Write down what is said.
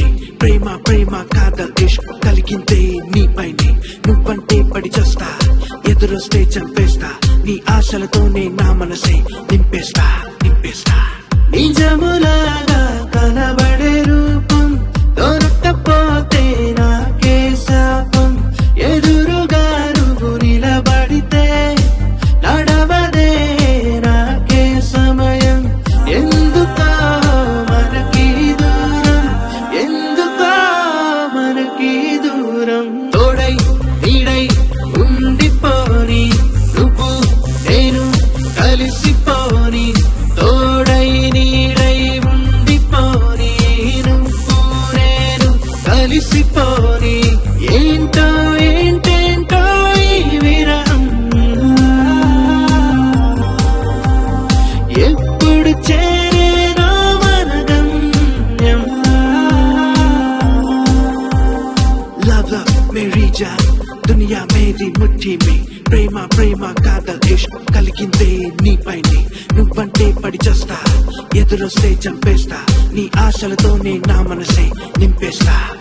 ప్రేమ ప్రేమ కాదల్ ఇష్క్ కలిగిందే నీపైనే నువ్వంటే పడి చేస్తా ఎదురొస్తే చంపేస్తా నీ ఆశలతోనే నా మనసే నింపేస్తా నింపేస్తా నిజములాగా కనబడే రూపం దొరక్కపోతే నాకే శాపం ఎదురుగా నువ్వు నిలబడితే నడవదే నాకే సమయం ఎందుకో మనకి దూరం ఎందుకో మనకి దూరం తోడై నీడై ఉండిపోని నువ్వు నేను కలిసిపోని తోడై నీడై ఉండిపోని నువ్వు నేను కలిసిపోని ఏంటో ఏంటేంటో ఈ విరహం ఎప్పుడు చేరేనో మన గమ్యం లవ్ లవ్ మేరీ జాన్ దునియా మేరీ ముఠి మే ప్రేమ ప్రేమ కాదల్ ఇష్క్ కలిగిందే నీపైనే నువ్వంటే పడి చేస్తా ఎదురొస్తే చంపేస్తా నీ ఆశలతోనే నా మనసే నింపేస్తా